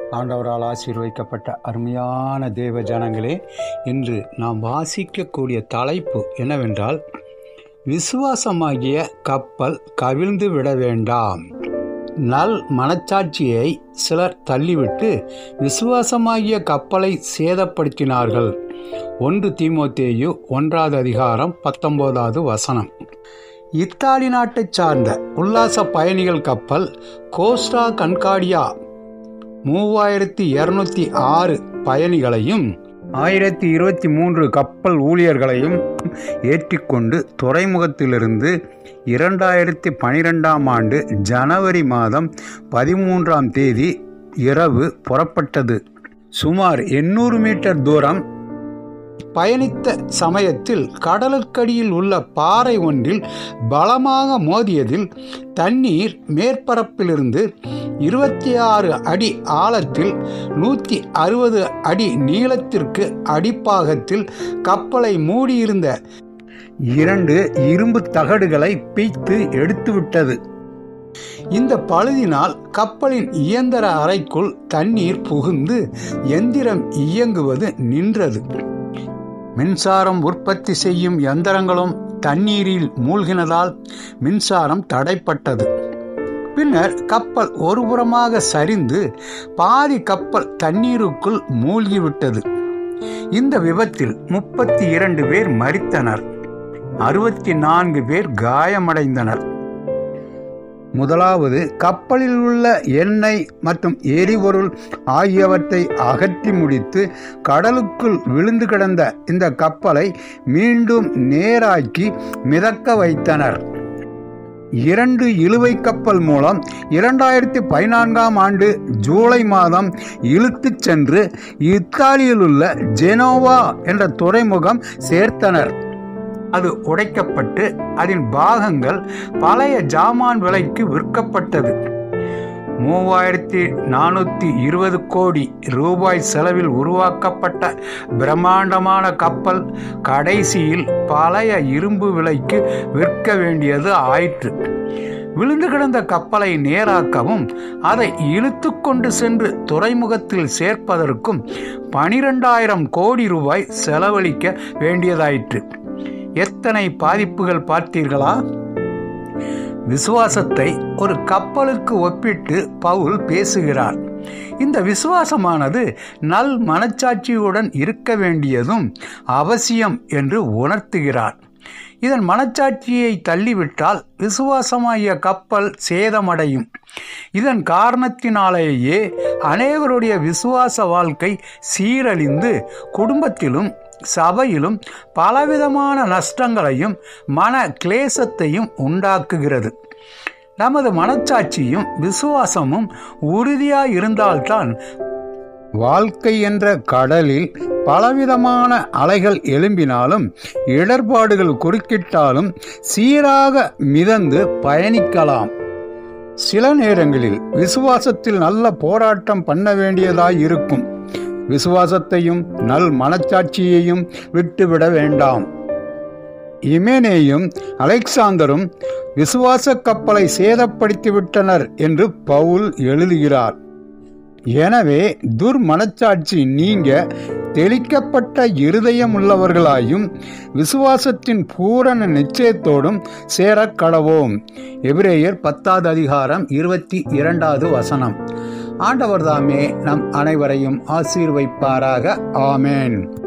ஆண்டவரால் ஆசீர்வைக்கப்பட்ட அருமையான தேவ ஜனங்களே இன்று நாம் வாசிக்கக்கூடிய தலைப்பு என்னவென்றால் விசுவாசமாகிய கப்பல் கவிழ்ந்து விட வேண்டாம் நல் மனச்சாட்சியை சிலர் தள்ளிவிட்டு விசுவாசமாகிய கப்பலை சேதப்படுத்தினார்கள் ஒன்று தீமோத்தேயு ஒன்றாவது அதிகாரம் பத்தொன்பதாவது வசனம் இத்தாலி நாட்டைச் சார்ந்த உல்லாச பயணிகள் கப்பல் கோஸ்டா கன்காடியா மூவாயிரத்தி இருநூத்தி ஆறு பயணிகளையும் ஆயிரத்தி இருபத்தி மூன்று கப்பல் ஊழியர்களையும் ஏற்றிக்கொண்டு துறைமுகத்திலிருந்து இரண்டாயிரத்தி பனிரெண்டாம் ஆண்டு ஜனவரி மாதம் பதிமூன்றாம் தேதி இரவு புறப்பட்டது சுமார் எண்ணூறு மீட்டர் தூரம் பயணித்த சமயத்தில் கடலுக்கடியில் உள்ள பாறை ஒன்றில் பலமாக மோதியதில் தண்ணீர் மேற்பரப்பிலிருந்து இருபத்தி ஆறு அடி ஆழத்தில் நூற்றி அறுபது அடி நீளத்திற்கு அடிப்பாகத்தில் கப்பலை மூடியிருந்த இரண்டு இரும்பு தகடுகளை பீய்த்து எடுத்துவிட்டது இந்த பழுதினால் கப்பலின் இயந்திர அறைக்குள் தண்ணீர் புகுந்து எந்திரம் இயங்குவது நின்றது மின்சாரம் உற்பத்தி செய்யும் எந்திரங்களும் தண்ணீரில் மூழ்கினதால் மின்சாரம் தடைப்பட்டது பின்னர் கப்பல் ஒருபுறமாக சரிந்து பாதி கப்பல் தண்ணீருக்குள் மூழ்கிவிட்டது இந்த விபத்தில் முப்பத்தி இரண்டு பேர் மரித்தனர் அறுபத்தி நான்கு பேர் காயமடைந்தனர் முதலாவது கப்பலில் உள்ள எண்ணெய் மற்றும் எரிபொருள் ஆகியவற்றை அகற்றி முடித்து கடலுக்குள் விழுந்து கிடந்த இந்த கப்பலை மீண்டும் நேராக்கி மிதக்க வைத்தனர் இரண்டு இழுவை கப்பல் மூலம் இரண்டாயிரத்தி பதினான்காம் ஆண்டு ஜூலை மாதம் இழுத்துச் சென்று இத்தாலியில் உள்ள ஜெனோவா என்ற துறைமுகம் சேர்த்தனர் அது உடைக்கப்பட்டு அதன் பாகங்கள் பழைய ஜாமான் விலைக்கு விற்கப்பட்டது மூவாயிரத்தி நானூற்றி இருபது கோடி ரூபாய் செலவில் உருவாக்கப்பட்ட பிரம்மாண்டமான கப்பல் கடைசியில் பழைய இரும்பு விலைக்கு விற்க வேண்டியது ஆயிற்று விழுந்து கிடந்த கப்பலை நேராக்கவும் அதை இழுத்து கொண்டு சென்று துறைமுகத்தில் சேர்ப்பதற்கும் பனிரெண்டாயிரம் கோடி ரூபாய் செலவழிக்க வேண்டியதாயிற்று எத்தனை பாதிப்புகள் பார்த்தீர்களா விசுவாசத்தை ஒரு கப்பலுக்கு ஒப்பிட்டு பவுல் பேசுகிறார் இந்த விசுவாசமானது நல் மனச்சாட்சியுடன் இருக்க வேண்டியதும் அவசியம் என்று உணர்த்துகிறார் இதன் மனச்சாட்சியை தள்ளிவிட்டால் விசுவாசமாகிய கப்பல் சேதமடையும் இதன் காரணத்தினாலேயே அநேகருடைய விசுவாச வாழ்க்கை சீரழிந்து குடும்பத்திலும் சபையிலும் பலவிதமான நஷ்டங்களையும் மன கிளேசத்தையும் உண்டாக்குகிறது நமது மனச்சாட்சியும் விசுவாசமும் உறுதியாய் இருந்தால்தான் வாழ்க்கை என்ற கடலில் பலவிதமான அலைகள் எழும்பினாலும் இடர்பாடுகள் குறுக்கிட்டாலும் சீராக மிதந்து பயணிக்கலாம் சில நேரங்களில் விசுவாசத்தில் நல்ல போராட்டம் பண்ண வேண்டியதாய் இருக்கும் விசுவாசத்தையும் நல் மனச்சாட்சியையும் விட்டுவிட வேண்டாம் இமேனேயும் அலெக்சாந்தரும் விசுவாச கப்பலை சேதப்படுத்திவிட்டனர் என்று பவுல் எழுதுகிறார் எனவே துர்மனச்சாட்சி நீங்க தெளிக்கப்பட்ட இருதயம் உள்ளவர்களாயும் விசுவாசத்தின் பூரண நிச்சயத்தோடும் சேரக் கடவோம் எபிரேயர் பத்தாவது அதிகாரம் இருபத்தி இரண்டாவது வசனம் ஆண்டவர்தாமே நம் அனைவரையும் ஆசீர்வைப்பாராக ஆமேன்